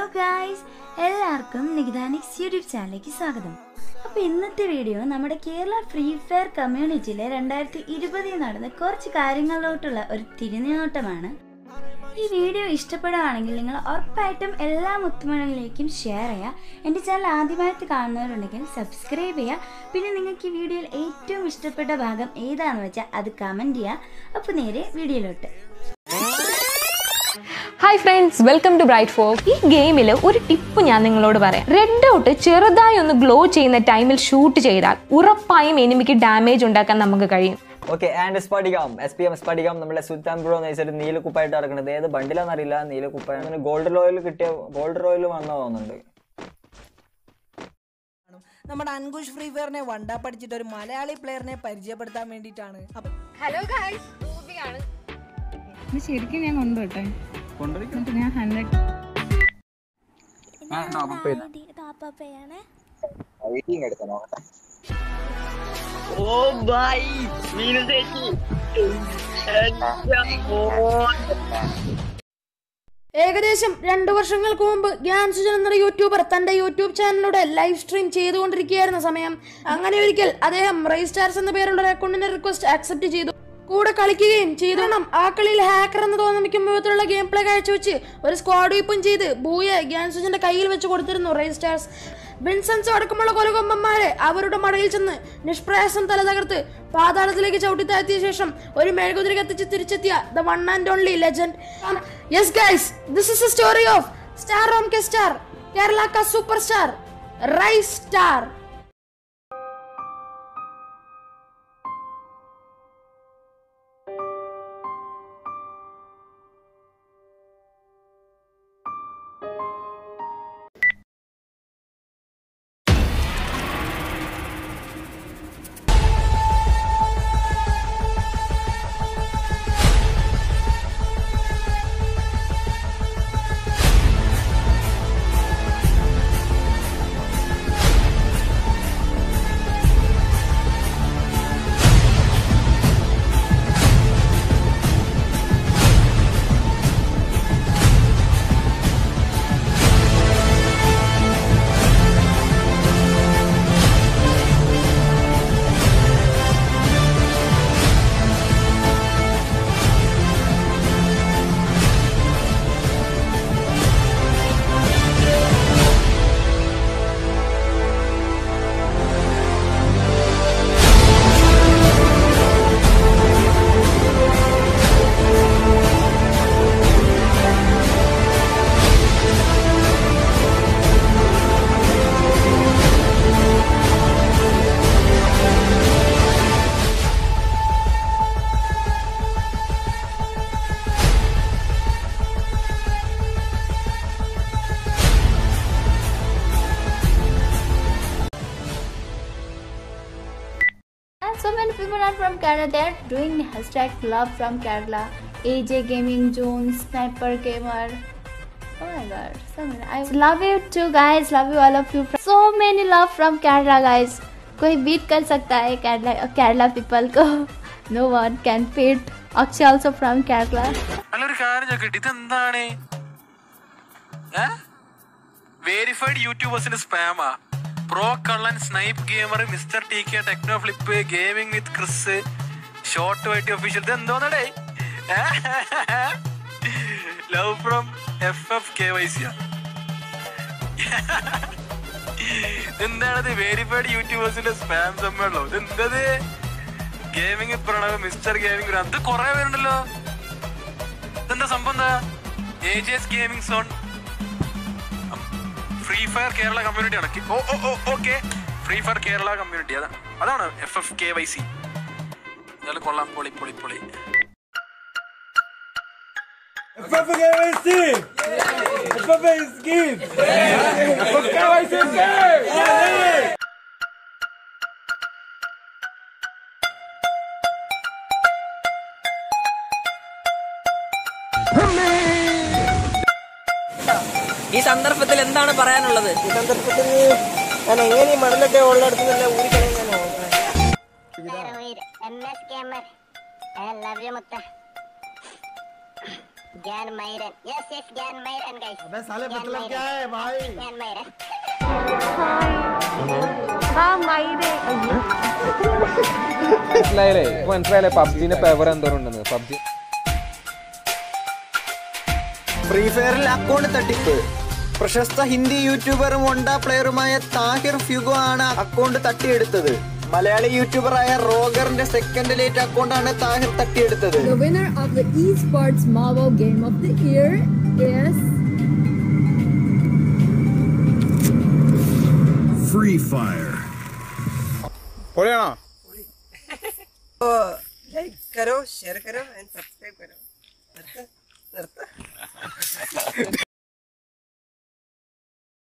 Guys എല്ലാവർക്കും നികിതാനിക്സ് YouTube ചാനലിലേക്ക് സ്വാഗതം അപ്പോൾ ഇന്നത്തെ വീഡിയോ നമ്മുടെ കേരള ഫ്രീ ഫയർ കമ്മ്യൂണിറ്റിയിലെ രണ്ടായിരത്തി ഇരുപതിൽ നടന്ന കുറച്ച് കാര്യങ്ങളിലോട്ടുള്ള ഒരു തിരിഞ്ഞോട്ടമാണ് ഈ വീഡിയോ ഇഷ്ടപ്പെടുകയാണെങ്കിൽ നിങ്ങൾ ഉറപ്പായിട്ടും എല്ലാ മുത്തുമണികളിലേക്കും ഷെയർ ചെയ്യുക എൻ്റെ ചാനൽ ആദ്യമായിട്ട് കാണുന്നവരുണ്ടെങ്കിൽ സബ്സ്ക്രൈബ് ചെയ്യുക പിന്നെ നിങ്ങൾക്ക് ഈ വീഡിയോയിൽ ഏറ്റവും ഇഷ്ടപ്പെട്ട ഭാഗം ഏതാണെന്ന് വെച്ചാൽ അത് കമൻറ്റ് ചെയ്യുക അപ്പോൾ നേരെ വീഡിയോയിലോട്ട് hi friends welcome to bright four ഈ ഗെയിമിൽ ഒരു ടിപ്പ് ഞാൻ നിങ്ങളോട് പറയാം റെഡ് ഡോട്ട് ചെറുതായി ഒന്ന് ഗ്ലോ ചെയ്യുന്ന ടൈമിൽ ഷൂട്ട് ചെയ്താൽ ഉറപ്പായും എനിമിക്ക് ഡാമേജ് ഉണ്ടാക്കാൻ നമുക്ക് കഴിയും okay and Spadikam S P M Spadikam നമ്മളെ സുൽത്താൻ ബ്രോ എന്ന് വെച്ചാൽ നീലക്കുപ്പായിട്ട് ഇറങ്ങുന്നത് ഏത് ബണ്ടിലാണെന്നറിയില്ല നീലക്കുപ്പായ അങ്ങനെ ഗോൾഡ് റോയിൽ കിട്ടിയ ഗോൾഡ് റോയിൽ വന്ന തോന്നുന്നുണ്ട് നമ്മുടെ അൻകുഷ് ഫ്രീ ഫയറിനെ വണ്ടാ പഠിച്ചിട്ട് ഒരു മലയാളി പ്ലെയറിനെ പരിചയപ്പെടുത്താൻ വേണ്ടിയിട്ടാണ് അപ്പൊ ഹലോ ഗായ്സ് റൂബിയാണ് ഇത് ശരിക്കും ഞാൻ കൊണ്ടുപോട്ടെ എന്നിട്ട് ഞാൻ ഹൺഡ്രഡ് ഏകദേശം രണ്ടു വർഷങ്ങൾക്ക് മുമ്പ് ഗ്യാൻസുജൻ എന്നൊരു യൂട്യൂബർ തന്റെ യൂട്യൂബ് ചാനലിലൂടെ ലൈവ് സ്ട്രീം ചെയ്തുകൊണ്ടിരിക്കുകയായിരുന്ന സമയം അങ്ങനെ ഒരിക്കൽ അദ്ദേഹം റൈ സ്റ്റാർസ് എന്ന പേരുള്ള ഒരു അക്കൗണ്ടിന്റെ റിക്വസ്റ്റ് ആക്സെപ്റ്റ് ചെയ്തു കൂടെ കളിക്കുകയും ചെയ്തു കാരണം ആ കളിയിൽ ഹാക്കർ എന്ന് തോന്നിക്കും വിധത്തിലുള്ള ഗെയിം പ്ലേ കാഴ്ചവെച്ച് ഒരു സ്ക്വാഡ് വീപ്പും ചെയ്ത് ബൂയെ ഗ്യാൻസുജന്റെ കയ്യിൽ വെച്ച് കൊടുത്തിരുന്നു റൈ സ്റ്റാർസ് വിൻസൻസും അടക്കമുള്ള കൊലകൊമ്പന്മാരെ അവരുടെ മടയിൽ ചെന്ന് നിഷ്പ്രയാസം തല തകർത്ത് പാതാളത്തിലേക്ക് ചവിട്ടി താഴ്ത്തിയ ശേഷം ഒരു മെഴുകുതിരി കത്തിച്ച് തിരിച്ചെത്തിയ the one and only legend yes guys this is a story of star റോം കെ സ്റ്റാർ കേരള കാ super star rise star And so many people are from Canada. They're doing hashtag love from Kerala. AJ Gaming Zone, Sniper Gamer. Oh my god, so many. I love you too, guys. Love you all of you. So many love from Kerala, guys. कोई beat कर सकता है Kerala Kerala people को no one can beat Akshay also from Kerala അല്ല ഒരു കാര്യം ചോദിക്കട്ടെ ഇതെന്താണ് വേരിഫൈഡ് യൂട്യൂബേഴ്സിന് സ്പാമാ പ്രോ കള്ളൻ snipe gamer mister T K techno flip gaming with Chris short white official ഇത് എന്തോന്നടേ love from F F K Y സിയാ എന്താണത് വേരിഫൈഡ് യൂട്യൂബേഴ്സിന്റെ സ്പാം സമ്മേളനോ ഇതെന്തത് ഗെയിമിംഗ് പ്രണവ് മിസ്റ്റർ ഗെയിമിംഗ് അത് കുറെ പേരുണ്ടല്ലോ ഇതെന്താ സംഭവം എന്താ A G S gaming zone free fire Kerala community ആണ് ഓ ഓ ഓ okay free fire Kerala community അതാണ് അതാണ് F F K Y C എന്തായാലും കൊള്ളാം പൊളി പൊളി പൊളി ഈ സന്ദർഭത്തിൽ എന്താണ് പറയാനുള്ളത് ഈ സന്ദർഭത്തിൽ ഞാൻ എങ്ങനെ ഈ മണലൊക്കെ ഉള്ളിടത്ത് തന്നെ ഊരിക്കളയാൻ ഞാൻ നോക്കണേ M S gamer I love you മുത്ത ज्ञान मैरन यस यस ज्ञान मैरन गाइस अबे साले मतलब क्या है भाई ज्ञान मैरन മനസ്സിലായില്ലേ ഇപ്പൊ മനസ്സിലായില്ലേ പബ്ജിന്റെ പവർ എന്തോരം ഉണ്ടെന്ന് പബ്ജി ഫ്രീ ഫയറിൽ അക്കൗണ്ട് തട്ടിപ്പ് പ്രശസ്ത ഹിന്ദി യൂട്യൂബറും വണ്ട പ്ലെയറുമായ താഹിർ ഫ്യുഗോ ആണ് അക്കൗണ്ട് തട്ടിയെടുത്തത് മലയാളി യൂട്യൂബറായ റോഗറിന്റെ സെക്കൻഡ് ലേറ്റ് അക്കൗണ്ടാണ് താഹിർ തട്ടിയെടുത്തത് The winner of the esports mobile game of the year is Free Fire. പൊളിയാണോ लाइक करो शेयर करो एंड सब्सक्राइब करो